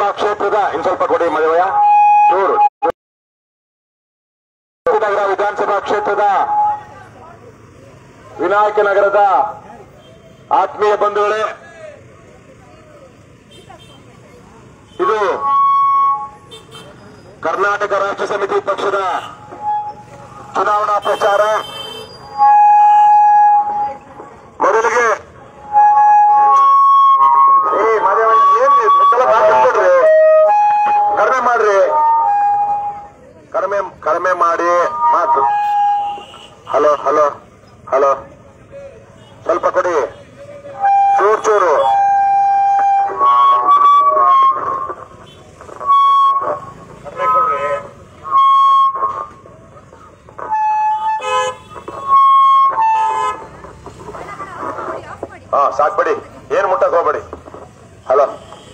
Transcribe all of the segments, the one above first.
ವಿಧಾನಸಭಾ ಕ್ಷೇತ್ರದ ಇನ್ ಸ್ವಲ್ಪ ಕೊಡಿ ಮದುವೆಯ ಚೂರು ನಗರ ವಿಧಾನಸಭಾ ಕ್ಷೇತ್ರದ ವಿನಾಯಕ ನಗರದ ಆತ್ಮೀಯ ಬಂಧುಗಳೇ ಇದು ಕರ್ನಾಟಕ ರಾಷ್ಟ್ರ ಸಮಿತಿ ಪಕ್ಷದ ಚುನಾವಣಾ ಪ್ರಚಾರ ಮೊದಲಿಗೆ ಏ ಮಾದೇವಣ್ಣ ಏನ್ ನೀವು ಇದೆಲ್ಲ ಮಾತಾಡ್ಕೊಡ್ರಿ ಕಡಿಮೆ ಮಾಡ್ರಿ ಕಡಿಮೆ ಕಡಿಮೆ ಮಾಡಿ ಮಾತು ಹಲೋ ಹಲೋ ಹಲೋ ಸ್ವಲ್ಪ ಕೊಡಿ ಚೂರು ಚೂರು ಕಡಿಮೆ ಕೊಡ್ರಿ ಹಾ ಸಾಕ್ಬೇಡಿ ಏನ್ ಮುಟ್ಟಕ್ ಹೋಗ್ಬೇಡಿ ಹಲೋ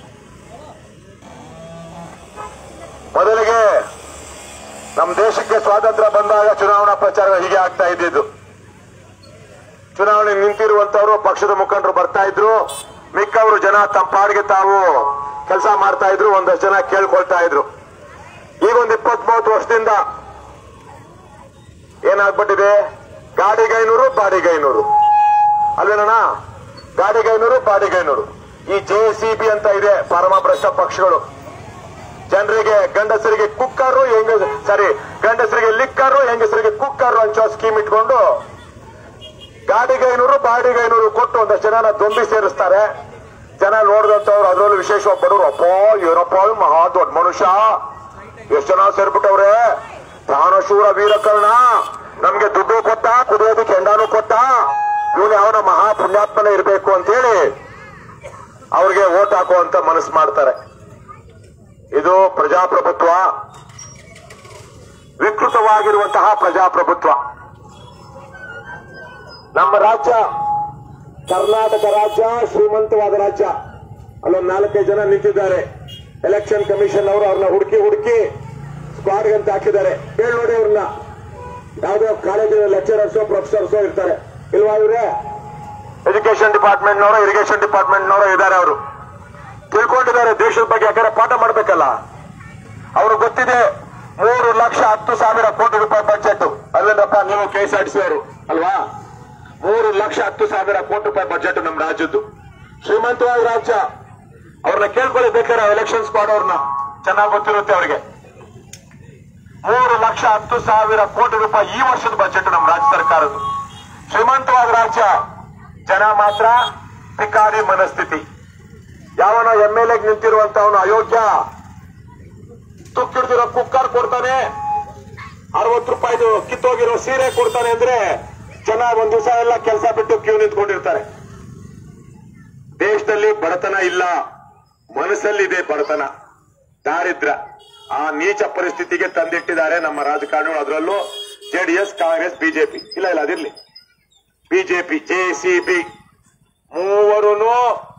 ಮೊದಲಿಗೆ ನಮ್ಮ ದೇಶಕ್ಕೆ ಸ್ವಾತಂತ್ರ್ಯ ಬಂದಾಗ ಚುನಾವಣಾ ಪ್ರಚಾರ ಹೀಗೆ ಆಗ್ತಾ ಇದ್ದಿದ್ದು ಚುನಾವಣೆ ನಿಂತಿರುವಂತವರು ಪಕ್ಷದ ಮುಖಂಡರು ಬರ್ತಾ ಇದ್ರು ಮಿಕ್ಕವರು ಜನ ತಮ್ಮ ಪಾಡಿಗೆ ತಾವು ಕೆಲಸ ಮಾಡ್ತಾ ಇದ್ರು ಒಂದಷ್ಟು ಜನ ಕೇಳ್ಕೊಳ್ತಾ ಇದ್ರು ಈಗ ಒಂದು ಇಪ್ಪತ್ತ್ ಮೂವತ್ತು ವರ್ಷದಿಂದ ಏನಾಗ್ಬಿಟ್ಟಿದೆ ಗಾಡಿಗೆ ಐನೂರು ಬಾಡಿಗೆ ಐನೂರು ಅಲ್ವೇನಣ್ಣ ಗಾಡಿಗೆ ಐನೂರು ಬಾಡಿಗೆ ಐನೂರು ಈ ಜೆ ಸಿ ಬಿ ಅಂತ ಇದೆ ಪರಮಭ್ರಷ್ಟ ಪಕ್ಷಗಳು ಜನರಿಗೆ ಗಂಡಸರಿಗೆ ಕುಕ್ಕರು ಹೆಂಗ ಸಾರಿ ಗಂಡಸರಿಗೆ ಲಿಕ್ಕರು ಹೆಂಗಸರಿಗೆ ಕುಕ್ಕರು ಹಂಚೋ ಸ್ಕೀಮ್ ಇಟ್ಕೊಂಡು ಗಾಡಿಗೆ ಐನೂರು ಬಾಡಿಗೆ ಐನೂರು ಕೊಟ್ಟು ಒಂದಷ್ಟು ಜನನ ದೊಂಬಿ ಸೇರಿಸ್ತಾರೆ ಜನ ನೋಡಿದಂತವ್ರು ಅದರಲ್ಲೂ ವಿಶೇಷವಾಗಿ ಬಡವರು ಅಪ್ಪ ಏನಪ್ಪ ಇವ್ನು ಮಹಾ ದೊಡ್ಡ ಮನುಷ್ಯ ಎಷ್ಟು ಜನ ಸೇರ್ಬಿಟ್ಟವ್ರೆ ಪ್ರಾಣಶೂರ ವೀರಕರ್ಣ ನಮ್ಗೆ ದುಡ್ಡು ಕೊಟ್ಟ ಕುಡಿಯೋದಕ್ಕೆ ಹೆಂಡಾನು ಕೊಟ್ಟ ಇವನು ಯಾವನ ಮಹಾ ಪುಣ್ಯಾತ್ಮನೇ ಇರಬೇಕು ಅಂತೇಳಿ ಅವ್ರಿಗೆ ಓಟ್ ಹಾಕುವಂತ ಮನಸ್ಸು ಮಾಡ್ತಾರೆ ಇದು ಪ್ರಜಾಪ್ರಭುತ್ವ ವಿಕೃತವಾಗಿರುವಂತಹ ಪ್ರಜಾಪ್ರಭುತ್ವ ನಮ್ಮ ರಾಜ್ಯ ಕರ್ನಾಟಕ ರಾಜ್ಯ ಶ್ರೀಮಂತವಾದ ರಾಜ್ಯ ಅಲ್ಲೊಂದು ನಾಲ್ಕೈದು ಜನ ನಿಂತಿದ್ದಾರೆ ಎಲೆಕ್ಷನ್ ಕಮಿಷನ್ ಅವರು ಅವ್ರನ್ನ ಹುಡುಕಿ ಹುಡುಕಿ ಸ್ಕ್ವಾಡ್ ಅಂತ ಹಾಕಿದ್ದಾರೆ ಹೇಳಿ ನೋಡಿ ಅವ್ರನ್ನ ಯಾವುದೋ ಕಾಲೇಜಿನ ಲೆಕ್ಚರರ್ಸೋ ಪ್ರೊಫೆಸರ್ಸೋ ಇರ್ತಾರೆ ಇಲ್ವಾ ಇವ್ರೆ ಎಜುಕೇಶನ್ ಡಿಪಾರ್ಟ್ಮೆಂಟ್ನವರು ಇರಿಗೇಷನ್ ಡಿಪಾರ್ಟ್ಮೆಂಟ್ನವರು ಇದ್ದಾರೆ ಅವರು ತಿಳ್ಕೊಂಡಿದ್ದಾರೆ ದೇಶದ ಬಗ್ಗೆ ಯಾಕಂದ್ರೆ ಪಾಠ ಮಾಡ್ಬೇಕಲ್ಲ ಅವ್ರು ಗೊತ್ತಿದೆ ಮೂರು ಲಕ್ಷ ಹತ್ತು ಸಾವಿರ ಕೋಟಿ ರೂಪಾಯಿ ಬಜೆಟ್ ಅಲ್ವೇನಪ್ಪ ನೀವು K S R T C ಅವರು ಅಲ್ವಾ ಮೂರು ಲಕ್ಷ ಹತ್ತು ಸಾವಿರ ಕೋಟಿ ರೂಪಾಯಿ ಬಜೆಟ್ ನಮ್ಮ ರಾಜ್ಯದ್ದು ಶ್ರೀಮಂತವಾದ ರಾಜ್ಯ ಅವ್ರನ್ನ ಕೇಳ್ಕೊಳ್ಳಿ ಬೇಕಾದ್ರೆ ಎಲೆಕ್ಷನ್ ಸ್ಕ್ವಾಡ್ ಅವ್ರನ್ನ ಚೆನ್ನಾಗಿ ಗೊತ್ತಿರುತ್ತೆ ಅವರಿಗೆ ಮೂರು ಲಕ್ಷ ಹತ್ತು ಸಾವಿರ ಕೋಟಿ ರೂಪಾಯಿ ಈ ವರ್ಷದ ಬಜೆಟ್ ನಮ್ಮ ರಾಜ್ಯ ಸರ್ಕಾರದ್ದು ಶ್ರೀಮಂತವಾದ ರಾಜ್ಯ ಜನ ಮಾತ್ರ ಭಿಕಾರಿ ಮನಸ್ಥಿತಿ ಯಾವನ ಎಂ ಎಲ್ ಎಗ್ ನಿಂತಿರುವಂತವನು ಅಯೋಗ್ಯ ತುಕ್ಕಿಡ್ದಿರೋ ಕುಕ್ಕರ್ ಕೊಡ್ತಾನೆ ಅರವತ್ತು ರೂಪಾಯಿದು ಕಿತ್ತೋಗಿರೋ ಸೀರೆ ಕೊಡ್ತಾನೆ ಅಂದ್ರೆ ಜನ ಒಂದ್ ದಿವಸ ಎಲ್ಲ ಕೆಲಸ ಬಿಟ್ಟು ಕ್ಯೂ ನಿಂತ್ಕೊಂಡಿರ್ತಾರೆ ದೇಶದಲ್ಲಿ ಬಡತನ ಇಲ್ಲ ಮನಸ್ಸಲ್ಲಿದೆ ಬಡತನ ದಾರಿದ್ರ ಆ ನೀಚ ಪರಿಸ್ಥಿತಿಗೆ ತಂದಿಟ್ಟಿದ್ದಾರೆ ನಮ್ಮ ರಾಜಕಾರಣಿಗಳು ಅದರಲ್ಲೂ ಜೆಡಿಎಸ್ ಕಾಂಗ್ರೆಸ್ ಬಿಜೆಪಿ ಇಲ್ಲ ಇಲ್ಲ ಅದಿರ್ಲಿ ಬಿಜೆಪಿ ಜೆಸಿಬಿ ಮೂವರೂ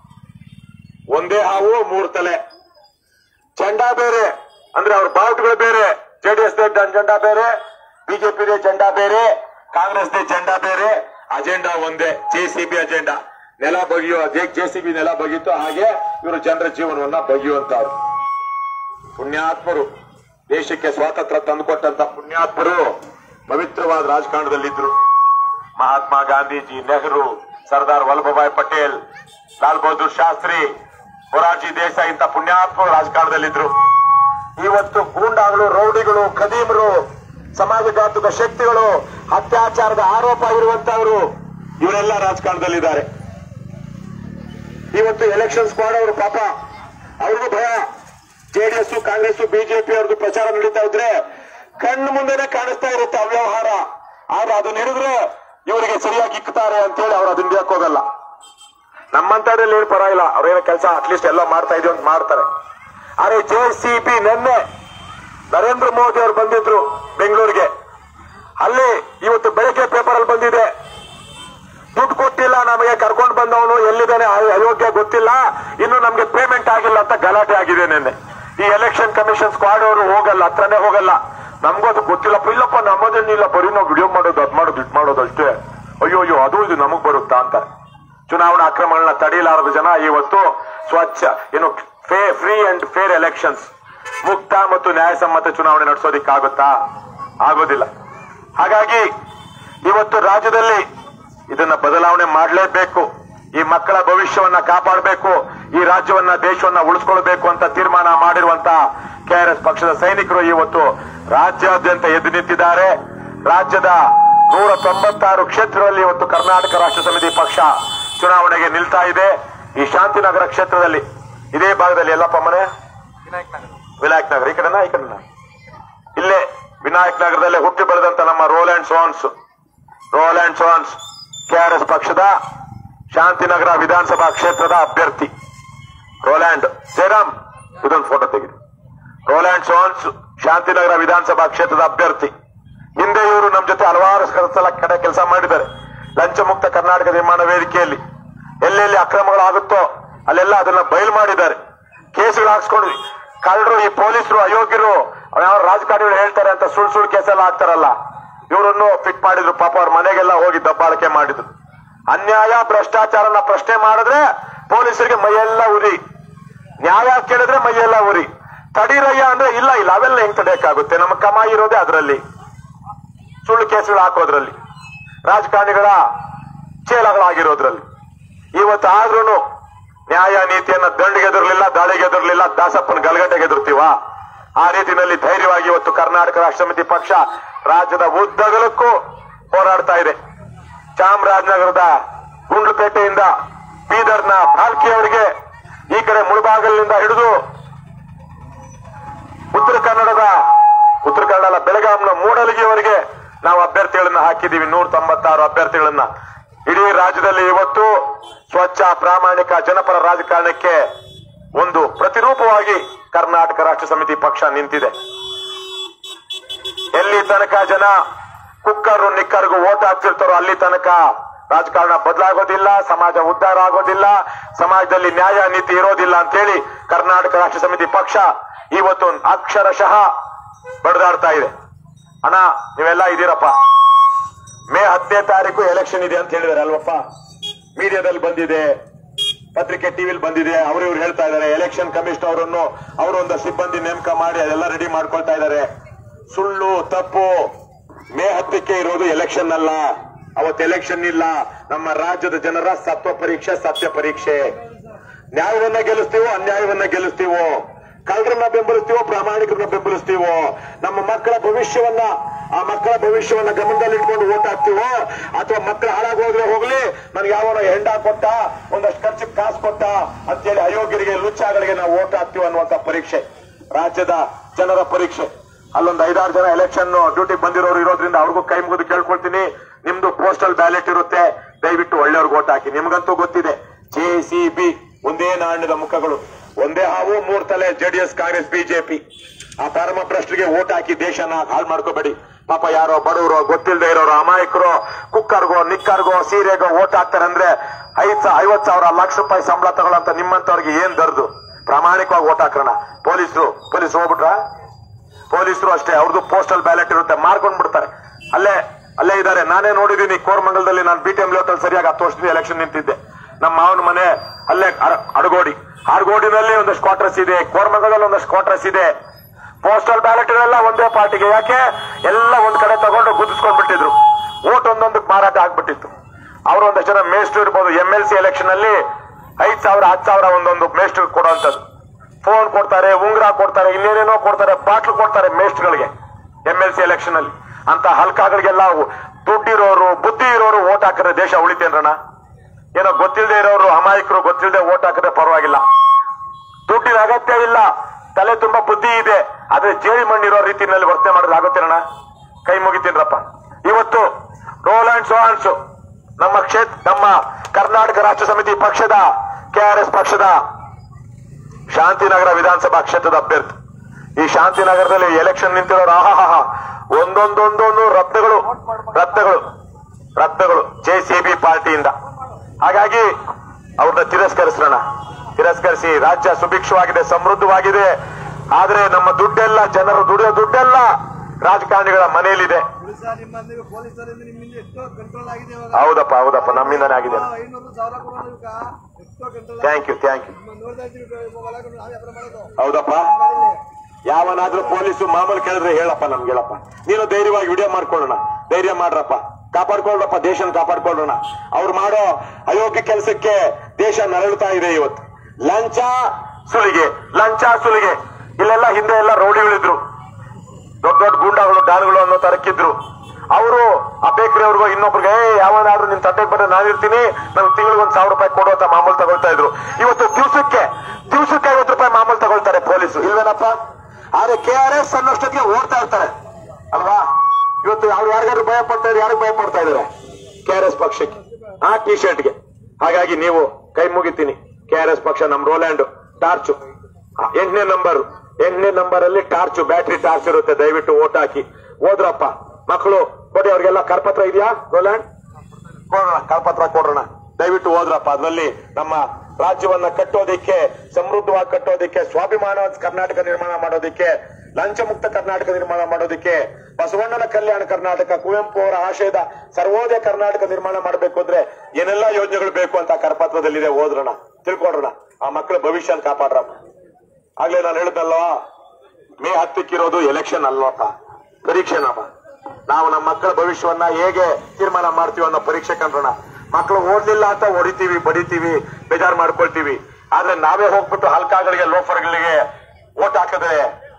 ಒಂದೇ ಹಾವು ಮೂರು ತಲೆ ಜೆಂಡಾ ಬೇರೆ ಅಂದ್ರೆ ಅವ್ರ ಬಾವುಟಗಳು ಬೇರೆ ಜೆಡಿಎಸ್ ಜೆಂಡಾ ಬೇರೆ ಬಿಜೆಪಿ ಜೆಂಡಾ ಬೇರೆ ಕಾಂಗ್ರೆಸ್ ಜೆಂಡಾ ಬೇರೆ ಅಜೆಂಡಾ ಒಂದೇ ಜೆಸಿಬಿ ಅಜೆಂಡಾ ನೆಲ ಬಗೆಯೋ ಜೆಸಿಬಿ ನೆಲ ಬಗೀತು ಹಾಗೆ ಇವರು ಜನರ ಜೀವನವನ್ನ ಬಗೆಯುವಂತವ್ರು ಪುಣ್ಯಾತ್ಮರು ದೇಶಕ್ಕೆ ಸ್ವಾತಂತ್ರ್ಯ ತಂದುಕೊಟ್ಟಂತ ಪುಣ್ಯಾತ್ಮರು ಪವಿತ್ರವಾದ ರಾಜಕಾರಣದಲ್ಲಿದ್ರು ಮಹಾತ್ಮ ಗಾಂಧೀಜಿ ನೆಹರು ಸರ್ದಾರ್ ವಲ್ಲಭಭಾಯ್ ಪಟೇಲ್ ಲಾಲ್ ಬಹದ್ದೂರ್ ಶಾಸ್ತ್ರಿ ಮೊರಾರ್ಜಿ ದೇಸಾಯಿ ಇಂತ ಪುಣ್ಯಾತ್ಮರು ರಾಜಕಾರಣದಲ್ಲಿದ್ರು ಇವತ್ತು ಗೂಂಡಾಗಳು ರೌಡಿಗಳು ಖದೀಮರು ಸಮಾಜಘಾತುಕ ಶಕ್ತಿಗಳು ಅತ್ಯಾಚಾರದ ಆರೋಪ ಇರುವಂತವರು ಇವರೆಲ್ಲ ರಾಜಕಾರಣದಲ್ಲಿದ್ದಾರೆ ಇವತ್ತು ಎಲೆಕ್ಷನ್ ಸ್ಕ್ವಾಡ್ ಅವರು ಪಾಪ ಅವ್ರಿಗೂ ಭಯ ಜೆಡಿಎಸ್ ಕಾಂಗ್ರೆಸ್ ಬಿಜೆಪಿ ಅವ್ರದ್ದು ಪ್ರಚಾರ ನಡೀತಾ ಇದ್ರೆ ಕಣ್ಣು ಮುಂದೆನೆ ಕಾಣಿಸ್ತಾ ಇರುತ್ತೆ ಅವ್ಯವಹಾರ ಆದ್ರೆ ಅದನ್ನ ಹಿಡಿದ್ರೆ ಇವರಿಗೆ ಸರಿಯಾಗಿ ಇಕ್ತಾರೆ ಅಂತೇಳಿ ಅವ್ರು ಅದನ್ನ ಹಿಡಿಯಕ್ ಹೋಗಲ್ಲ ನಮ್ಮಂತವ್ರಲ್ಲಿ ಏನು ಪರವಾಗಿಲ್ಲ ಅವ್ರೇನೋ ಕೆಲಸ ಅಟ್ಲೀಸ್ಟ್ ಎಲ್ಲ ಮಾಡ್ತಾ ಇದೀವಿ ಅಂತ ಮಾಡ್ತಾರೆ ಆದ್ರೆ ಜೆ ಸಿ ಬಿ ನಿನ್ನೆ ನರೇಂದ್ರ ಮೋದಿ ಅವರು ಬಂದಿದ್ರು ಬೆಂಗಳೂರಿಗೆ ಅಲ್ಲಿ ಇವತ್ತು ಬೆಳಗ್ಗೆ ಪೇಪರ್ ಅಲ್ಲಿ ಬಂದಿದೆ ದುಡ್ಡು ಕೊಟ್ಟಿಲ್ಲ ನಮಗೆ ಕರ್ಕೊಂಡು ಬಂದವನು ಎಲ್ಲಿದ್ದಾನೆ ಅಯ್- ಅಯೋಗ್ಯ ಗೊತ್ತಿಲ್ಲ ಇನ್ನು ನಮ್ಗೆ ಪೇಮೆಂಟ್ ಆಗಿಲ್ಲ ಅಂತ ಗಲಾಟೆ ಆಗಿದೆ ನಿನ್ನೆ ಈ ಎಲೆಕ್ಷನ್ ಕಮಿಷನ್ ಸ್ಕ್ವಾಡ್ ಅವರು ಹೋಗಲ್ಲ ಹತ್ರನೇ ಹೋಗಲ್ಲ ನಮಗೂ ಅದು ಗೊತ್ತಿಲ್ಲಪ್ಪ ಇಲ್ಲಪ್ಪ ನಮ್ಮದೇನಿಲ್ಲ ಬರೀ ನಾವು ವಿಡಿಯೋ ಮಾಡೋದು ಅದ್ ಮಾಡೋದು ಇದ್ ಮಾಡೋದು ಅಷ್ಟೇ ಅಯ್ಯೋ ಅಯ್ಯೋ ಅದು ಇದು ನಮಗ್ ಬರುತ್ತಾ ಅಂತ ಚುನಾವಣಾ ಅಕ್ರಮಗಳನ್ನ ತಡೆಯಲಾರದ ಜನ ಇವತ್ತು ಸ್ವಚ್ಛ ಏನು ಫೇ ಫ್ರೀ ಅಂಡ್ ಫೇರ್ ಎಲೆಕ್ಷನ್ಸ್ ಮುಕ್ತ ಮತ್ತು ನ್ಯಾಯಸಮ್ಮತ ಚುನಾವಣೆ ನಡೆಸೋದಿಕ್ಕಾಗುತ್ತಾ ಆಗೋದಿಲ್ಲ ಹಾಗಾಗಿ ಇವತ್ತು ರಾಜ್ಯದಲ್ಲಿ ಇದನ್ನ ಬದಲಾವಣೆ ಮಾಡಲೇಬೇಕು ಈ ಮಕ್ಕಳ ಭವಿಷ್ಯವನ್ನ ಕಾಪಾಡಬೇಕು ಈ ರಾಜ್ಯವನ್ನ ದೇಶವನ್ನ ಉಳಿಸ್ಕೊಳ್ಬೇಕು ಅಂತ ತೀರ್ಮಾನ ಮಾಡಿರುವಂತ ಕೆಆರ್ಎಸ್ ಪಕ್ಷದ ಸೈನಿಕರು ಇವತ್ತು ರಾಜ್ಯಾದ್ಯಂತ ಎದ್ದು ನಿಂತಿದ್ದಾರೆ ರಾಜ್ಯದ ನೂರ ತೊಂಬತ್ತಾರು ಕ್ಷೇತ್ರಗಳಲ್ಲಿ ಇವತ್ತು ಕರ್ನಾಟಕ ರಾಷ್ಟ್ರ ಸಮಿತಿ ಪಕ್ಷ ಚುನಾವಣೆಗೆ ನಿಲ್ತಾ ಇದೆ ಈ ಶಾಂತಿನಗರ ಕ್ಷೇತ್ರದಲ್ಲಿ ಇದೇ ಭಾಗದಲ್ಲಿ ಎಲ್ಲಪ್ಪ ಮನೆ ವಿನಾಯಕ್ ನಗರ ಈ ಕಡೆನಾ ಈ ಕಡೆನಾ ಇಲ್ಲೇ ವಿನಾಯಕ್ ನಗರದಲ್ಲಿ ಹುಟ್ಟಿ ಬೆಳೆದಂತ ನಮ್ಮ Roland Sons Roland Sons KRS ಪಕ್ಷದ ಶಾಂತಿನಗರ ವಿಧಾನಸಭಾ ಕ್ಷೇತ್ರದ ಅಭ್ಯರ್ಥಿ ರೋಲ್ಯಾಂಡ್ ಜಯರಾಮ್ ಇದೊಂದು ಫೋಟೋ ತೆಗೆದು ರೋಲ್ಯಾಂಡ್ ಸೋನ್ಸ್ ಶಾಂತಿನಗರ ವಿಧಾನಸಭಾ ಕ್ಷೇತ್ರದ ಅಭ್ಯರ್ಥಿ ಹಿಂದೆ ಇವರು ನಮ್ಮ ಜೊತೆ ಹಲವಾರು ಸಲ ಕಡೆ ಕೆಲಸ ಮಾಡಿದ್ದಾರೆ ಲಂಚ ಮುಕ್ತ ಕರ್ನಾಟಕ ನಿರ್ಮಾಣ ವೇದಿಕೆಯಲ್ಲಿ ಎಲ್ಲೆಲ್ಲಿ ಅಕ್ರಮಗಳಾಗುತ್ತೋ ಅಲ್ಲೆಲ್ಲ ಅದನ್ನ ಬಯಲು ಮಾಡಿದ್ದಾರೆ ಕೇಸುಗಳು ಹಾಕ್ಸ್ಕೊಂಡ್ವಿ ಕಳ್ಳರು ಈ ಪೊಲೀಸರು ಅಯೋಗ್ಯರು ಯಾವ ರಾಜಕಾರಣಿಗಳು ಹೇಳ್ತಾರೆ ಅಂತ ಸುಳ್ಳು ಸುಳ್ಳು ಕೇಸೆಲ್ಲ ಹಾಕ್ತಾರಲ್ಲ ಇವರನ್ನು ಫಿಟ್ ಮಾಡಿದ್ರು ಪಾಪ ಅವ್ರ ಮನೆಗೆಲ್ಲ ಹೋಗಿ ದಬ್ಬಾಳಿಕೆ ಮಾಡಿದ್ರು ಅನ್ಯಾಯ ಭ್ರಷ್ಟಾಚಾರನ ಪ್ರಶ್ನೆ ಮಾಡಿದ್ರೆ ಪೊಲೀಸರಿಗೆ ಮೈಯೆಲ್ಲ ಉರಿ ನ್ಯಾಯ ಕೇಳಿದ್ರೆ ಮೈಯೆಲ್ಲ ಉರಿ ತಡೀರಯ್ಯ ಅಂದ್ರೆ ಇಲ್ಲ ಇಲ್ಲ ಅವೆಲ್ಲ ಹೆಂಗ್ ತಡೆಯಕ್ಕಾಗುತ್ತೆ ನಮ್ಮ ಕಮಾಯಿ ಇರೋದೇ ಅದರಲ್ಲಿ ಸುಳ್ಳು ಕೇಸುಗಳು ಹಾಕೋದ್ರಲ್ಲಿ ರಾಜಕಾರಣಿಗಳ ಚೇಲಗಳಾಗಿರೋದ್ರಲ್ಲಿ ಇವತ್ತು ಆದ್ರೂ ನ್ಯಾಯ ನೀತಿಯನ್ನ ದಂಡಿಗೆ ಎದುರ್ಲಿಲ್ಲ ದಾಳಿಗೆ ಎದುರ್ಲಿಲ್ಲ ದಾಸಪ್ಪನ ಗಲಗಟ್ಟೆಗೆ ಎದುರ್ತೀವ ಆ ರೀತಿಯಲ್ಲಿ ಧೈರ್ಯವಾಗಿ ಇವತ್ತು ಕರ್ನಾಟಕ ರಾಷ್ಟ್ರ ಸಮಿತಿ ಪಕ್ಷ ರಾಜ್ಯದ ಉದ್ದಗಲಕ್ಕೂ ಹೋರಾಡ್ತಾ ಇದೆ ಚಾಮರಾಜನಗರದ ಗುಂಡ್ಲುಪೇಟೆಯಿಂದ ಬೀದರ್ನ ಭಾಲ್ಕಿಯವರಿಗೆ ಈ ಕಡೆ ಮುಳಬಾಗಲಿನಿಂದ ಹಿಡಿದು ಉತ್ತರ ಕನ್ನಡದ ಉತ್ತರ ಕನ್ನಡ ಅಲ್ಲ, ಬೆಳಗಾಂನ ಮೂಡಲಗಿಯವರೆಗೆ ನಾವು ಅಭ್ಯರ್ಥಿಗಳನ್ನ ಹಾಕಿದೀವಿ ನೂರ ತೊಂಬತ್ತಾರು ಅಭ್ಯರ್ಥಿಗಳನ್ನ ಇಡೀ ರಾಜ್ಯದಲ್ಲಿ ಇವತ್ತು ಸ್ವಚ್ಛ ಪ್ರಾಮಾಣಿಕ ಜನಪರ ರಾಜಕಾರಣಕ್ಕೆ ಒಂದು ಪ್ರತಿರೂಪವಾಗಿ ಕರ್ನಾಟಕ ರಾಷ್ಟ್ರ ಸಮಿತಿ ಪಕ್ಷ ನಿಂತಿದೆ ಎಲ್ಲಿ ತನಕ ಜನ ಕುಕ್ಕರು ನಿಕ್ಕರ್ಗೂ ಓಟ್ ಹಾಕ್ತಿರ್ತಾರೋ ಅಲ್ಲಿ ತನಕ ರಾಜಕಾರಣ ಬದಲಾಗೋದಿಲ್ಲ ಸಮಾಜ ಉದ್ಧಾರ ಆಗೋದಿಲ್ಲ ಸಮಾಜದಲ್ಲಿ ನ್ಯಾಯ ನೀತಿ ಇರೋದಿಲ್ಲ ಅಂತೇಳಿ ಕರ್ನಾಟಕ ರಾಷ್ಟ್ರ ಸಮಿತಿ ಪಕ್ಷ ಇವತ್ತು ಅಕ್ಷರಶಃ ಬಡದಾಡ್ತಾ ಇದೆ ಅಣ್ಣ ನೀವೆಲ್ಲ ಇದ್ದೀರಪ್ಪ ಮೇ ಹತ್ತನೇ ತಾರೀಕು ಎಲೆಕ್ಷನ್ ಇದೆ ಅಂತ ಹೇಳಿದಾರೆ ಅಲ್ವಪ್ಪ ಮೀಡಿಯಾದಲ್ಲಿ ಬಂದಿದೆ ಪತ್ರಿಕೆ ಟಿವಿಲಿ ಬಂದಿದೆ ಅವರು ಇವ್ರು ಹೇಳ್ತಾ ಇದ್ದಾರೆ ಎಲೆಕ್ಷನ್ ಕಮಿಷನ್ ಅವರನ್ನು ಅವರೊಂದು ಸಿಬ್ಬಂದಿ ನೇಮಕ ಮಾಡಿ ಅದೆಲ್ಲ ರೆಡಿ ಮಾಡ್ಕೊಳ್ತಾ ಇದ್ದಾರೆ ಸುಳ್ಳು ತಪ್ಪು ಮೇ ಹತ್ತಕ್ಕೆ ಇರೋದು ಎಲೆಕ್ಷನ್ ಅಲ್ಲ ಅವತ್ತು ಎಲೆಕ್ಷನ್ ಇಲ್ಲ ನಮ್ಮ ರಾಜ್ಯದ ಜನರ ಸತ್ವ ಪರೀಕ್ಷೆ ಸತ್ಯ ಪರೀಕ್ಷೆ ನ್ಯಾಯವನ್ನ ಗೆಲ್ಲಿಸ್ತೀವೋ ಅನ್ಯಾಯವನ್ನ ಗೆಲ್ಲಿಸ್ತೀವೋ ಕಳ್ಳರನ್ನ ಬೆಂಬಲಿಸ್ತೀವೋ ಪ್ರಾಮಾಣಿಕರನ್ನ ಬೆಂಬಲಿಸ್ತೀವೋ ನಮ್ಮ ಮಕ್ಕಳ ಭವಿಷ್ಯವನ್ನ ಆ ಮಕ್ಕಳ ಭವಿಷ್ಯವನ್ನ ಗಮನದಲ್ಲಿಟ್ಕೊಂಡು ಓಟ್ ಹಾಕ್ತೀವೋ ಅಥವಾ ಮಕ್ಕಳು ಹಾಳಾಗೋದ್ರೆ ಹೋಗ್ಲಿ ನನಗೆ ಯಾವನೋ ಹೆಂಡ ಕೊಟ್ಟ ಒಂದಷ್ಟು ಖರ್ಚಿಗೆ ಕಾಸು ಕೊಟ್ಟ ಅಂತೇಳಿ ಅಯೋಗ್ಯರಿಗೆ ಲುಚ್ಚಾಗಳಿಗೆ ನಾವು ಓಟ್ ಹಾಕ್ತೀವಿ ಅನ್ನುವಂತ ಪರೀಕ್ಷೆ ರಾಜ್ಯದ ಜನರ ಪರೀಕ್ಷೆ ಅಲ್ಲೊಂದು ಐದಾರು ಜನ ಎಲೆಕ್ಷನ್ ಡ್ಯೂಟಿ ಬಂದಿರೋರು ಇರೋದ್ರಿಂದ ಅವ್ರಿಗೂ ಕೈ ಮುಗಿದು ಕೇಳ್ಕೊಳ್ತೀನಿ ನಿಮ್ದು ಪೋಸ್ಟಲ್ ಬ್ಯಾಲೆಟ್ ಇರುತ್ತೆ ದಯವಿಟ್ಟು ಒಳ್ಳೆಯವ್ರಿಗೆ ಓಟ್ ಹಾಕಿ ನಿಮ್ಗಂತೂ ಗೊತ್ತಿದೆ ಜೆ ಸಿ ಬಿ ಒಂದೇ ನಾಣ್ಯದ ಮುಖಗಳು ಒಂದೇ ಹಾವು ಮೂರ್ ತಲೆ ಜೆಡಿಎಸ್ ಕಾಂಗ್ರೆಸ್ ಬಿಜೆಪಿ ಆ ಪರಮ ಭ್ರಷ್ಟರಿಗೆ ಓಟ್ ಹಾಕಿ ದೇಶನ ಹಾಳು ಮಾಡ್ಕೋಬೇಡಿ ಪಾಪ ಯಾರೋ ಬಡವರು ಗೊತ್ತಿಲ್ಲದೆ ಇರೋರು ಅಮಾಯಕರು ಕುಕ್ಕರ್ಗೋ ನಿಕ್ಕರ್ಗೋ ಸೀರೆಗೋ ಓಟ್ ಹಾಕ್ತಾರೆ ಅಂದ್ರೆ ಐದ್ ಸಾ- ಐವತ್ ಸಾವಿರ ಲಕ್ಷ ರೂಪಾಯಿ ಸಂಬಳ ತಗೊಳ್ಳಂತ ನಿಮ್ಮಂತವ್ರಿಗೆ ಏನ್ ದರ್ದು ಪ್ರಾಮಾಣಿಕವಾಗಿ ಓಟ್ ಹಾಕೋಣ ಪೊಲೀಸರು ಪೊಲೀಸ್ ಹೋಗ್ಬಿಟ್ರ ಪೊಲೀಸರು ಅಷ್ಟೇ ಅವ್ರದ್ದು ಪೋಸ್ಟಲ್ ಬ್ಯಾಲೆಟ್ ಇರುತ್ತೆ ಮಾರ್ಕೊಂಡ್ ಬಿಡ್ತಾರೆ ಅಲ್ಲೇ ಅಲ್ಲೇ ಇದ್ದಾರೆ ನಾನೇ ನೋಡಿದೀನಿ ಕೋರಮಂಗಲದಲ್ಲಿ ನಾನು ಬಿ ಟಿ ಎಂ ಲೇಔಟ್ ಸರಿಯಾಗಿ ಹತ್ತು ವರ್ಷದಿಂದ ಎಲೆಕ್ಷನ್ ನಿಂತಿದ್ದೆ ನಮ್ಮ ಮಾವನ ಮನೆ ಅಲ್ಲೇ ಅರ- ಅಡಗೋಡಿ ಆರ್ಗೋಡಿನಲ್ಲಿ ಒಂದಷ್ಟು ಕ್ವಾರ್ಟರ್ಸ್ ಇದೆ ಕೋರಮಂಗಲದಲ್ಲಿ ಒಂದಷ್ಟು ಕ್ವಾರ್ಟರ್ಸ್ ಇದೆ ಪೋಸ್ಟಲ್ ಬ್ಯಾಲೆಟ್ ಎಲ್ಲ ಒಂದೇ ಪಾರ್ಟಿಗೆ ಯಾಕೆ ಎಲ್ಲ ಒಂದ್ ಕಡೆ ತಗೊಂಡು ಗುದ್ದಿಸ್ಕೊಂಡ್ ಬಿಟ್ಟಿದ್ರು ಓಟ್ ಒಂದೊಂದಕ್ಕೆ ಮಾರಾಟ ಆಗ್ಬಿಟ್ಟಿತ್ತು ಅವರು ಒಂದಷ್ಟು ಜನ ಮೇಸ್ಟ್ರು ಇರ್ಬೋದು ಎಂ ಎಲ್ ಸಿ ಎಲೆಕ್ಷನ್ ಅಲ್ಲಿ ಐದ್ ಸಾವಿರ ಹತ್ತು ಸಾವಿರ ಒಂದೊಂದು ಮೇಸ್ಟ್ರು ಕೊಡುವಂತದ್ದು ಫೋನ್ ಕೊಡ್ತಾರೆ ಉಂಗುರ ಕೊಡ್ತಾರೆ ಇನ್ನೇನೇನೋ ಕೊಡ್ತಾರೆ ಬಾಟ್ಲು ಕೊಡ್ತಾರೆ ಮೇಸ್ಟ್ಗಳಿಗೆ ಎಂ ಎಲ್ ಸಿ ಎಲೆಕ್ಷನ್ ಅಲ್ಲಿ ಅಂತ ಹಲ್ಕಾಗಳಿಗೆಲ್ಲ ದುಡ್ಡಿರೋರು ಬುದ್ಧಿ ಇರೋರು ಓಟ್ ಹಾಕಿದ್ರೆ ದೇಶ ಉಳಿತೇನ್ರಣ ಏನೋ ಗೊತ್ತಿಲ್ಲದೆ ಇರೋರು ಅಮಾಯಕರು ಗೊತ್ತಿಲ್ಲದೆ ಓಟ್ ಹಾಕಿದ್ರೆ ಪರವಾಗಿಲ್ಲ ದುಡ್ಡಿನ ಅಗತ್ಯ ಇಲ್ಲ ತಲೆ ತುಂಬಾ ಬುದ್ಧಿ ಇದೆ ಆದ್ರೆ ಜೇಡಿ ಮಣ್ಣಿರೋ ರೀತಿಯಲ್ಲಿ ವರ್ತನೆ ಮಾಡಿದ್ರೆ ಆಗುತ್ತೇನಣ್ಣ ಕೈ ಮುಗಿತೀನ್ರಪ್ಪ ಇವತ್ತು ರೋಲ್ ಅಂಡ್ ಸೋನ್ಸ್ ನಮ್ಮ ಕ್ಷೇತ್ರ ನಮ್ಮ ಕರ್ನಾಟಕ ರಾಷ್ಟ್ರ ಸಮಿತಿ ಪಕ್ಷದ ಕೆಆರ್ಎಸ್ ಪಕ್ಷದ ಶಾಂತಿನಗರ ವಿಧಾನಸಭಾ ಕ್ಷೇತ್ರದ ಅಭ್ಯರ್ಥಿ ಈ ಶಾಂತಿನಗರದಲ್ಲಿ ಎಲೆಕ್ಷನ್ ನಿಂತಿರೋರು ಆಹಾಹಾ ಒಂದೊಂದೊಂದೊಂದು ರತ್ನಗಳು ರತ್ನಗಳು ರತ್ನಗಳು ಜೆ ಸಿ ಬಿ ಪಾರ್ಟಿಯಿಂದ ಹಾಗಾಗಿ ಅವ್ರನ್ನ ತಿರಸ್ಕರಿಸೋಣ ತಿರಸ್ಕರಿಸಿ ರಾಜ್ಯ ಸುಭಿಕ್ಷವಾಗಿದೆ ಸಮೃದ್ಧವಾಗಿದೆ ಆದ್ರೆ ನಮ್ಮ ದುಡ್ಡೆಲ್ಲ ಜನರು ದುಡಿಯೋ ದುಡ್ಡೆಲ್ಲ ರಾಜಕಾರಣಿಗಳ ಮನೆಯಲ್ಲಿದೆ ಸರ್ ನಿಮ್ಮಂದಿಗೆ ಪೊಲೀಸರಿಂದ ನಿಮ್ಮಿಂದ ಎಷ್ಟೋ ಕಂಟ್ರೋಲ್ ಆಗಿದೆ ಇವಾಗ ಹೌದಪ್ಪ ಹೌದಪ್ಪ ನಮ್ಮಿಂದಾನೇ ಆಗಿದೆ ಐನೂರು ಸಾವಿರ ಕೊಡೋಣ ಇವಾಗ ಎಷ್ಟೋ control thank you thank you ನೋಡ್ತಾ ಇದ್ದೀವಿ ಒಳಗೆ ನಾವು ವ್ಯಾಪಾರ ಮಾಡೋದು ಹೌದಪ್ಪ ಯಾವನಾದ್ರೂ ಪೊಲೀಸು ಮಾಮೂಲು ಕೇಳಿದ್ರೆ ಹೇಳಪ್ಪ ನಮ್ಗೆ ಹೇಳಪ್ಪ ನೀನು ಧೈರ್ಯವಾಗಿ ವಿಡಿಯೋ ಮಾಡ್ಕೊಳ್ಳೋಣ ಧೈರ್ಯ ಮಾಡ್ರಪ್ಪ ಕಾಪಾಡ್ಕೊಳ್ಳಪ್ಪ ದೇಶನ ಕಾಪಾಡ್ಕೊಳ್ಳೋಣ ಅವ್ರು ಮಾಡೋ ಅಯೋಗ್ಯ ಕೆಲಸಕ್ಕೆ ದೇಶ ನರಳುತ್ತಾ ಇದೆ ಇವತ್ತು ಲಂಚ ಸುಲಿಗೆ ಲಂಚ ಸುಲಿಗೆ ಇಲ್ಲೆಲ್ಲ ಹಿಂದೆ ಎಲ್ಲ ರೌಡಿಗಳಿದ್ರು ದೊಡ್ಡ ದೊಡ್ಡ ಗೂಂಡಾಗಳು ಡಾನ್ಗಳು ಅನ್ನೋ ತರಕ್ಕಿದ್ರು ಅವರು ಆ ಬೇಕರಿ ಅವ್ರಿಗೂ ಇನ್ನೊಬ್ರಿಗೆ ಏ ಯಾವನಾದ್ರೂ ನಿನ್ ತಟ್ಟೆಗೆ ಬಂದ್ರೆ ನಾನಿರ್ತೀನಿ ನಮ್ಗೆ ತಿಂಗಳಿಗೆ ಒಂದ್ ಸಾವಿರ ರೂಪಾಯಿ ಕೊಡು ಅಂತ ಮಾಮೂಲು ತಗೊಳ್ತಾ ಇದ್ರು ಇವತ್ತು ದಿವಸಕ್ಕೆ ದಿವಸಕ್ಕೆ ಐವತ್ತು ರೂಪಾಯಿ ಮಾಮೂಲು ತಗೊಳ್ತಾರೆ ಪೊಲೀಸರು ಇಲ್ವೇನಪ್ಪ ಆದ್ರೆ ಕೆ ಆರ್ ಎಸ್ ಅನ್ನೋಷ್ಟೊತ್ತಿಗೆ ಓಡ್ತಾ ಇರ್ತಾರೆ ಅಲ್ವಾ ಇವತ್ತು ಅವ್ರು ಯಾರಿಗಾದ್ರು ಭಯ ಪಡ್ತಾ ಇದ್ದಾರೆ ಯಾರಿಗೆ ಭಯ ಪಡ್ತಾ ಇದಾರೆ ಕೆ ಆರ್ ಎಸ್ ಪಕ್ಷಕ್ಕೆ ಆ ಟಿ ಶರ್ಟ್ಗೆ ಹಾಗಾಗಿ ನೀವು ಕೈ ಮುಗಿತೀನಿ ಕೆ ಆರ್ ಎಸ್ ಪಕ್ಷ ನಮ್ ರೋಲ್ಯಾಂಡ್ ಟಾರ್ಚು ಎಂಟನೇ ನಂಬರ್ ಎಂಟನೇ ನಂಬರ್ ಅಲ್ಲಿ ಟಾರ್ಚ್ ಬ್ಯಾಟ್ರಿ ಟಾರ್ಚ್ ಇರುತ್ತೆ ದಯವಿಟ್ಟು ಓಟ್ ಹಾಕಿ ಹೋದ್ರಪ್ಪ ಮಕ್ಕಳು ಕೊಡಿ ಅವ್ರಿಗೆಲ್ಲ ಕರ್ಪತ್ರ ಇದೆಯಾ ರೋಲ್ಯಾಂಡ್ ಕೊಡೋಣ ಕರಪತ್ರ ಕೊಡೋಣ ದಯವಿಟ್ಟು ಹೋದ್ರಪ್ಪ ಅದರಲ್ಲಿ ನಮ್ಮ ರಾಜ್ಯವನ್ನ ಕಟ್ಟೋದಿಕ್ಕೆ ಸಮೃದ್ಧವಾಗಿ ಕಟ್ಟೋದಿಕ್ಕೆ ಸ್ವಾಭಿಮಾನ ಕರ್ನಾಟಕ ನಿರ್ಮಾಣ ಮಾಡೋದಿಕ್ಕೆ ಲಂಚ ಮುಕ್ತ ಕರ್ನಾಟಕ ನಿರ್ಮಾಣ ಮಾಡೋದಿಕ್ಕೆ ಬಸವಣ್ಣನ ಕಲ್ಯಾಣ ಕರ್ನಾಟಕ ಕುವೆಂಪು ಅವರ ಆಶಯದ ಸರ್ವೋದಯ ಕರ್ನಾಟಕ ನಿರ್ಮಾಣ ಮಾಡಬೇಕು ಅಂದ್ರೆ ಏನೆಲ್ಲ ಯೋಜನೆಗಳು ಬೇಕು ಅಂತ ಆ ಕರಪತ್ರದಲ್ಲಿದೆ ಓದ್ರೋಣ ತಿಳ್ಕೊಡ್ರೋಣ ಆ ಮಕ್ಕಳ ಭವಿಷ್ಯನ ಕಾಪಾಡ್ರಪ್ಪ ಆಗ್ಲೇ ನಾನು ಹೇಳಿದ್ನಲ್ವಾ ಮೇ ಹತ್ತಕ್ಕಿರೋದು ಎಲೆಕ್ಷನ್ ಅಲ್ವಪ್ಪ ಪರೀಕ್ಷೆನಪ್ಪ ನಾವು ನಮ್ಮ ಮಕ್ಕಳ ಭವಿಷ್ಯವನ್ನ ಹೇಗೆ ತೀರ್ಮಾನ ಮಾಡ್ತೀವಿ ಅನ್ನೋ ಪರೀಕ್ಷೆ ಕಂಡ್ರೋಣ ಮಕ್ಕಳು ಓದ್ಲಿಲ್ಲ ಅಂತ ಹೊಡಿತೀವಿ ಬಡಿತೀವಿ ಬೇಜಾರ್ ಮಾಡ್ಕೊಳ್ತೀವಿ ಆದ್ರೆ ನಾವೇ ಹೋಗ್ಬಿಟ್ಟು ಹಲ್ಕಾಗಳಿಗೆ ಲೋಫರ್ಗಳಿಗೆ ಓಟ್ ಹಾಕಿದ್ರೆ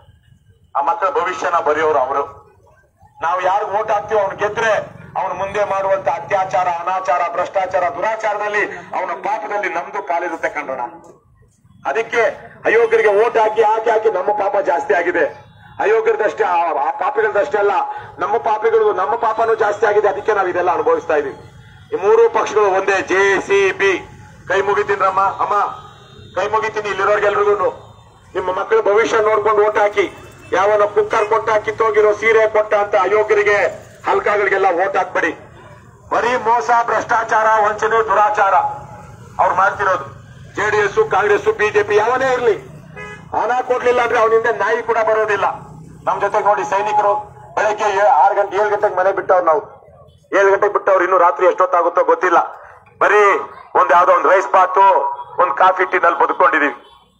ಆ ಮಕ್ಕಳ ಭವಿಷ್ಯನ ಬರೆಯೋರು ಅವರು ನಾವು ಯಾರಿಗ್ ಓಟ್ ಹಾಕ್ತೀವೋ ಅವ್ನು ಗೆದ್ರೆ ಅವನು ಮುಂದೆ ಮಾಡುವಂತ ಅತ್ಯಾಚಾರ ಅನಾಚಾರ ಭ್ರಷ್ಟಾಚಾರ ದುರಾಚಾರದಲ್ಲಿ ಅವನ ಪಾಪದಲ್ಲಿ ನಮ್ದು ಕಾಲಿರುತ್ತೆ ಕಂಡೋಣ ಅದಕ್ಕೆ ಅಯೋಗ್ಯರಿಗೆ ಓಟ್ ಹಾಕಿ ಹಾಕಿ ಹಾಕಿ ನಮ್ಮ ಪಾಪ ಜಾಸ್ತಿ ಆಗಿದೆ ಅಯೋಗ್ಯರದಷ್ಟೇ ಆ- ಆ ಪಾಪಿಗಳದಷ್ಟೇ ಅಲ್ಲ ನಮ್ಮ ಪಾಪಿಗಳು ನಮ್ಮ ಪಾಪನೂ ಜಾಸ್ತಿ ಆಗಿದೆ ಅದಕ್ಕೆ ನಾವು ಇದೆಲ್ಲ ಅನುಭವಿಸ್ತಾ ಇದೀವಿ ಈ ಮೂರು ಪಕ್ಷಗಳು ಒಂದೇ ಜೆ ಸಿ ಬಿ ಕೈ ಮುಗಿತೀನ್ರಮ್ಮ ಅಮ್ಮ ಕೈ ಮುಗಿತೀನಿ ಇಲ್ಲಿರೋರ್ಗೆಲ್ರಿಗೂ ನಿಮ್ಮ ಮಕ್ಕಳ ಭವಿಷ್ಯ ನೋಡ್ಕೊಂಡು ಓಟ್ ಹಾಕಿ ಯಾವನ ಕುಕ್ಕರ್ ಕೊಟ್ಟ ಕಿತ್ತೋಗಿರೋ ಸೀರೆ ಕೊಟ್ಟ ಅಂತ ಅಯೋಗ್ಯರಿಗೆ ಹಲ್ಕಾಗಳಿಗೆಲ್ಲ ಓಟ್ ಹಾಕ್ಬೇಡಿ ಬರೀ ಮೋಸ ಭ್ರಷ್ಟಾಚಾರ ವಂಚನೆ ದುರಾಚಾರ ಅವ್ರು ಮಾಡ್ತಿರೋದು ಜೆಡಿಎಸ್ ಕಾಂಗ್ರೆಸ್ ಬಿಜೆಪಿ ಯಾವನೇ ಇರ್ಲಿ ಹಣ ಕೊಡ್ಲಿಲ್ಲ ಅಂದ್ರೆ ಅವನಿಂದ ನಾಯಿ ಕೂಡ ಬರೋದಿಲ್ಲ ನಮ್ ಜೊತೆಗೆ ನೋಡಿ ಸೈನಿಕರು ಬೆಳಗ್ಗೆ ಏ- ಆರು ಗಂಟೆ ಏಳು ಗಂಟೆಗೆ ಮನೆ ಬಿಟ್ಟವ್ರು ನಾವು ಏಳು ಗಂಟೆಗೆ ಬಿಟ್ಟವ್ರು ಇನ್ನು ರಾತ್ರಿ ಎಷ್ಟೊತ್ತಾಗುತ್ತೋ ಗೊತ್ತಿಲ್ಲ ಬರೀ ಒಂದ್ ಯಾವ್ದೋ ಒಂದ್ ರೈಸ್ ಬಾತು ಒಂದ್ ಕಾಫಿ ಟೀನಲ್ಲಿ ಬದುಕೊಂಡಿದೀವಿ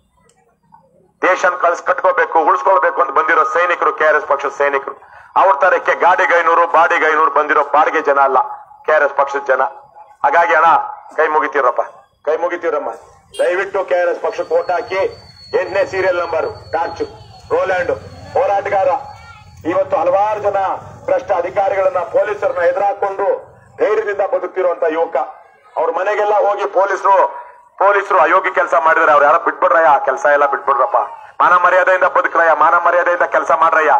ದೇಶನ್ ಕಳ್ಸ್ ಕಟ್ಕೋಬೇಕು ಉಳಿಸ್ಕೊಳ್ಬೇಕು ಅಂತ ಬಂದಿರೋ ಸೈನಿಕರು ಕೆ ಆರ್ ಎಸ್ ಪಕ್ಷದ ಸೈನಿಕರು ಅವ್ರ ತರಕ್ಕೆ ಗಾಡಿಗೆ ಐನೂರು ಬಾಡಿಗೆ ಐನೂರು ಬಂದಿರೋ ಬಾಡಿಗೆ ಜನ ಅಲ್ಲ ಕೆ ಆರ್ ಎಸ್ ಪಕ್ಷದ ಜನ ಹಾಗಾಗಿ ಅಣ್ಣ ಕೈ ಮುಗಿತೀರಪ್ಪ ಕೈ ಮುಗಿತೀರಮ್ಮ ದಯವಿಟ್ಟು ಕೆ ಆರ್ ಎಸ್ ಪಕ್ಷಕ್ಕೆ ಓಟ್ ಹಾಕಿ ಎಂಟನೇ ಸೀರಿಯಲ್ ನಂಬರ್ ಟಾರ್ಚ್ ರೋಲ್ಯಾಂಡ್ ಹೋರಾಟಗಾರ ಇವತ್ತು ಹಲವಾರು ಜನ ಭ್ರಷ್ಟ ಅಧಿಕಾರಿಗಳನ್ನ ಪೊಲೀಸರನ್ನ ಎದುರಾಕೊಂಡು ಧೈರ್ಯದಿಂದ ಬದುಕ್ತಿರುವಂತ ಯುವಕ ಅವ್ರ ಮನೆಗೆಲ್ಲ ಹೋಗಿ ಪೊಲೀಸರು ಪೊಲೀಸರು ಅಯೋಗ್ಯ ಕೆಲಸ ಮಾಡಿದ್ರೆ ಅವ್ರು ಯಾರೋ ಬಿಟ್ಬಿಡ್ರಯ್ಯ ಕೆಲಸ ಎಲ್ಲ ಬಿಟ್ಬಿಡ್ರಪ್ಪ ಮಾನ ಮರ್ಯಾದೆಯಿಂದ ಬದುಕ್ರಯ್ಯ ಮಾನ ಮರ್ಯಾದೆಯಿಂದ ಕೆಲಸ ಮಾಡ್ರಯ್ಯ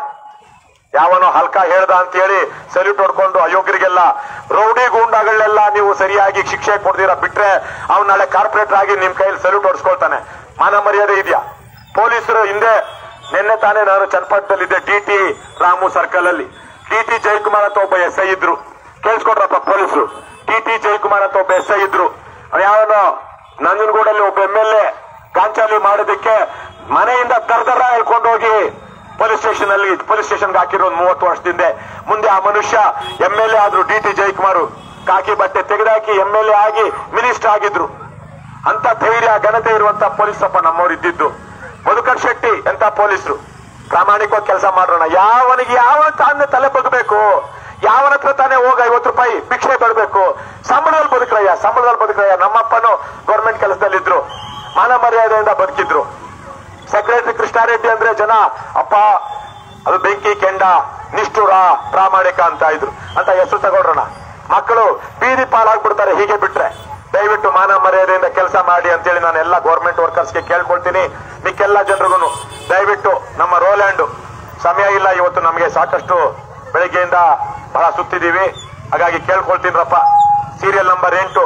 ಯಾವನೋ ಹಲ್ಕ ಹೇಳ್ದ ಅಂತ ಹೇಳಿ ಸಲ್ಯೂಟ್ ಹೊಡ್ಕೊಂಡು ಅಯೋಗ್ಯರಿಗೆಲ್ಲ ರೌಡಿ ಗೂಂಡಾಗಳನ್ನೆಲ್ಲ ನೀವು ಸರಿಯಾಗಿ ಶಿಕ್ಷೆ ಕೊಡ್ದಿರ ಬಿಟ್ರೆ ಅವ್ನು ನಾಳೆ ಕಾರ್ಪೊರೇಟರ್ ಆಗಿ ನಿಮ್ ಕೈಯಲ್ಲಿ ಸಲ್ಯೂಟ್ ಹೊಡ್ಸ್ಕೊಳ್ತಾನೆ ಮಾನ ಮರ್ಯಾದೆ ಇದೆಯಾ ಪೊಲೀಸರು ಹಿಂದೆ ನಿನ್ನೆ ತಾನೇ ನಾನು ಚನ್ನಪಟ್ಟಣದಲ್ಲಿದ್ದೆ ಟಿ ಟಿ ರಾಮು ಸರ್ಕಲ್ ಅಲ್ಲಿ ಟಿ ಟಿ ಜಯಕುಮಾರ್ ಅಂತ ಒಬ್ಬ ಎಸ್ ಐ ಇದ್ರು ಕೇಳಿಸ್ಕೊಡ್ರಪ್ಪ ಪೊಲೀಸರು ಟಿ ಟಿ ಜಯಕುಮಾರ್ ಅಂತ ಒಬ್ಬ ಎಸ್ ಐ ಇದ್ರು ಯಾವನೋ ನಂಜನಗೂಡಲ್ಲಿ ಒಬ್ಬ ಎಂ ಎಲ್ ಎ ಗಾಂಚಾಲಿ ಮಾಡೋದಕ್ಕೆ ಮನೆಯಿಂದ ದರ್ದರ ಹೇಳ್ಕೊಂಡು ಹೋಗಿ ಪೊಲೀಸ್ ಸ್ಟೇಷನ್ ಅಲ್ಲಿ ಪೊಲೀಸ್ ಸ್ಟೇಷನ್ಗೆ ಹಾಕಿರೋ ಒಂದು ಮೂವತ್ತು ವರ್ಷದಿಂದ ಮುಂದೆ ಆ ಮನುಷ್ಯ ಎಂ ಎಲ್ ಎ ಆದ್ರು ಡಿ ಟಿ ಜಯಕುಮಾರ್ ಕಾಕಿ ಬಟ್ಟೆ ತೆಗೆದಾಕಿ ಎಂ ಎಲ್ ಎ ಆಗಿ ಮಿನಿಸ್ಟರ್ ಆಗಿದ್ರು ಅಂತ ಧೈರ್ಯ ಘನತೆ ಇರುವಂತ ಪೊಲೀಸಪ್ಪ ನಮ್ಮವ್ರು ಇದ್ದಿದ್ದು ಮಧುಕರ್ ಶೆಟ್ಟಿ ಎಂತ ಪೊಲೀಸರು ಪ್ರಾಮಾಣಿಕವಾಗಿ ಕೆಲಸ ಮಾಡೋಣ ಯಾವನಿಗೆ ಯಾವ ತಾನೇ ತಲೆ ಬಗ್ಬೇಕು ಯಾವನ ಹತ್ರ ತಾನೇ ಹೋಗ ಐವತ್ತು ರೂಪಾಯಿ ಭಿಕ್ಷೆ ಕೊಡ್ಬೇಕು ಸಂಬಳದಲ್ಲಿ ಬದುಕ್ರಯ್ಯ ಸಂಬಳದಲ್ಲಿ ಬದುಕ್ರಯ್ಯ ನಮ್ಮಪ್ಪನು ಗೌರ್ಮೆಂಟ್ ಕೆಲಸದಲ್ಲಿದ್ರು ಮಾನ ಮರ್ಯಾದೆಯಿಂದ ಬದುಕಿದ್ರು ಸೆಕ್ರೆಟರಿ ಕೃಷ್ಣಾರೆಡ್ಡಿ ಅಂದ್ರೆ ಜನ ಅಪ್ಪ ಅದು ಬೆಂಕಿ ಕೆಂಡ ನಿಷ್ಠುರ ಪ್ರಾಮಾಣಿಕ ಅಂತ ಇದ್ರು ಅಂತ ಹೆಸರು ತಗೊಳ್ರೋಣ ಮಕ್ಕಳು ಬೀದಿ ಪಾಲಾಗ್ಬಿಡ್ತಾರೆ ಹೀಗೆ ಬಿಟ್ರೆ ದಯವಿಟ್ಟು ಮಾನ ಮರ್ಯಾದೆಯಿಂದ ಕೆಲಸ ಮಾಡಿ ಅಂತೇಳಿ ನಾನು ಎಲ್ಲ ಗೌರ್ಮೆಂಟ್ ವರ್ಕರ್ಸ್ಗೆ ಕೇಳ್ಕೊಳ್ತೀನಿ ಮಿಕ್ಕೆಲ್ಲ ಜನರಿಗೂ ದಯವಿಟ್ಟು ನಮ್ಮ ರೋಲ್ಯಾಂಡ್ ಸಮಯ ಇಲ್ಲ ಇವತ್ತು ನಮಗೆ ಸಾಕಷ್ಟು ಬೆಳಗ್ಗೆಯಿಂದ ಬಹಳ ಸುತ್ತಿದೀವಿ ಹಾಗಾಗಿ ಕೇಳ್ಕೊಳ್ತೀನಿರಪ್ಪ ಸೀರಿಯಲ್ ನಂಬರ್ ಎಂಟು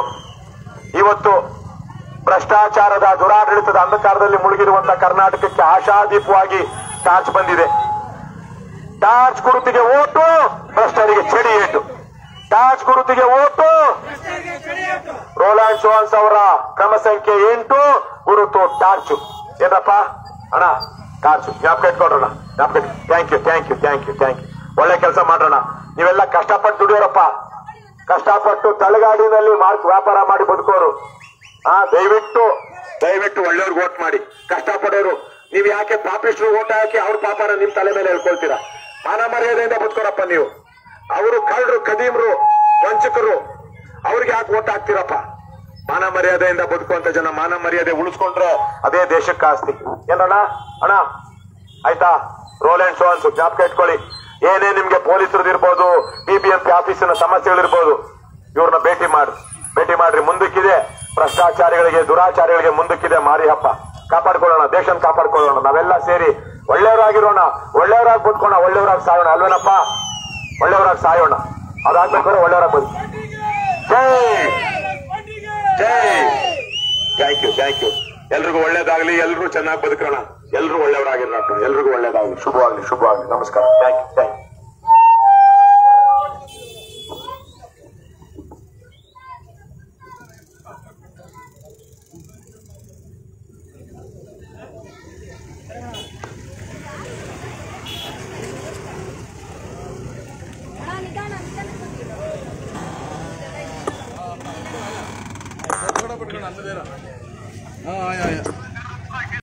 ಇವತ್ತು ಭ್ರಷ್ಟಾಚಾರದ ದುರಾಡಳಿತದ ಅಂಧಕಾರದಲ್ಲಿ ಮುಳುಗಿರುವಂತ ಕರ್ನಾಟಕಕ್ಕೆ ಆಶಾದೀಪವಾಗಿ ಟಾರ್ಚ್ ಬಂದಿದೆ ಟಾರ್ಚ್ ಗುರುತಿಗೆ ಓಟು ಭ್ರಷ್ಟರಿಗೆ ಚಡಿ ಏಟು ಟಾರ್ಚ್ ಗುರುತಿಗೆ ಓಟು ರೋಲಾಂಡ್ ಚೋನ್ಸ್ ಅವರ ಕ್ರಮ ಸಂಖ್ಯೆ ಎಂಟು ಗುರುತು ಟಾರ್ಚು ಏನಪ್ಪ ಅಣ್ಣ ಟಾರ್ಚು ಜ್ಞಾಪಕ ಇಟ್ಕೊಡ್ರಣ ಜ್ಞಾಪಕ thank you thank you thank you thank you ಒಳ್ಳೆ ಕೆಲಸ ಮಾಡೋಣ ನೀವೆಲ್ಲ ಕಷ್ಟಪಟ್ಟು ದುಡಿಯೋರಪ್ಪ ಕಷ್ಟಪಟ್ಟು ತಳಗಾಡಿನಲ್ಲಿ ಮಾರ್ಕ್ ವ್ಯಾಪಾರ ಮಾಡಿ ಬದುಕೋರು ಹಾ ದಯವಿಟ್ಟು ದಯವಿಟ್ಟು ಒಳ್ಳೆಯವ್ರಿಗೆ ಓಟ್ ಮಾಡಿ ಕಷ್ಟಪಡೋರು ನೀವ್ ಯಾಕೆ ಪಾಪಿಸ್ಟ್ರು ಓಟ್ ಹಾಕಿ ಅವ್ರ ಪಾಪನ ನಿಮ್ ತಲೆ ಮೇಲೆ ಹೇಳ್ಕೊಳ್ತೀರಾ ಮಾನ ಮರ್ಯಾದೆಯಿಂದ ಬದುಕೋರಪ್ಪ ನೀವು ಅವರು ಕಳ್ಳರು ಕದೀಮ್ರು ವಂಚಕರು ಅವ್ರಿಗೆ ಯಾಕೆ ಓಟ್ ಹಾಕ್ತೀರಪ್ಪ ಮಾನ ಮರ್ಯಾದೆಯಿಂದ ಬದುಕುವಂತ ಜನ ಮಾನ ಮರ್ಯಾದೆ ಉಳಿಸ್ಕೊಂಡ್ರೆ ಅದೇ ದೇಶಕ್ಕೆ ಆಸ್ತಿ ಏನಣ್ಣ ಅಣ್ಣ ಆಯ್ತಾ ರೋಲ್ ಅಂಡ್ ಸೋನ್ಸ್ ಜ್ಞಾಪಕ ಇಟ್ಕೊಳ್ಳಿ ಏನೇ ನಿಮ್ಗೆ ಪೊಲೀಸರದ್ದು ಇರ್ಬೋದು ಬಿಬಿಎಂಪಿ ಆಫೀಸಿನ ಸಮಸ್ಯೆಗಳಿರ್ಬೋದು ಇವ್ರನ್ನ ಭೇಟಿ ಮಾಡಿ ಭೇಟಿ ಮಾಡ್ರಿ ಮುಂದಕ್ಕಿದೆ ಭ್ರಷ್ಟಾಚಾರಿಗಳಿಗೆ ದುರಾಚಾರಿಗಳಿಗೆ ಮುಂದಕ್ಕಿದೆ ಮಾರಿ ಹಬ್ಬ ಕಾಪಾಡ್ಕೊಳ್ಳೋಣ ದೇಶನ ಕಾಪಾಡ್ಕೊಳ್ಳೋಣ ನಾವೆಲ್ಲ ಸೇರಿ ಒಳ್ಳೆಯವರಾಗಿರೋಣ ಒಳ್ಳೆಯವರಾಗಿ ಬದುಕೋಣ ಒಳ್ಳೆಯವರಾಗಿ ಸಾಯೋಣ ಅಲ್ವೇನಪ್ಪ ಒಳ್ಳೆಯವರಾಗಿ ಸಾಯೋಣ ಅದಾಗ್ಬೇಕಾದ್ರೆ ಒಳ್ಳೆಯವರಾಗಿ ಬದುಕು ಜೈ ಜೈ ಥ್ಯಾಂಕ್ ಯು ಥ್ಯಾಂಕ್ ಯು ಎಲ್ರಿಗೂ ಒಳ್ಳೇದಾಗ್ಲಿ ಎಲ್ರೂ ಚೆನ್ನಾಗಿ ಬದುಕೋಣ ಎಲ್ರೂ ಒಳ್ಳೆಯವರಾಗಿರೋಣ ಎಲ್ರಿಗೂ ಒಳ್ಳೇದಾಗ್ಲಿ ಶುಭವಾಗ್ಲಿ ಶುಭವಾಗ್ಲಿ ನಮಸ್ಕಾರ ಥ್ಯಾಂಕ್ ಯು ಥ್ಯಾಂಕ್ ಯು ನಿಧಾನ ನಿಧಾನ ಪಟ್ಕೊಂಡು ಅಂದ ಬೇರೆ ಹಾ ಆಯ್ ಆಯ್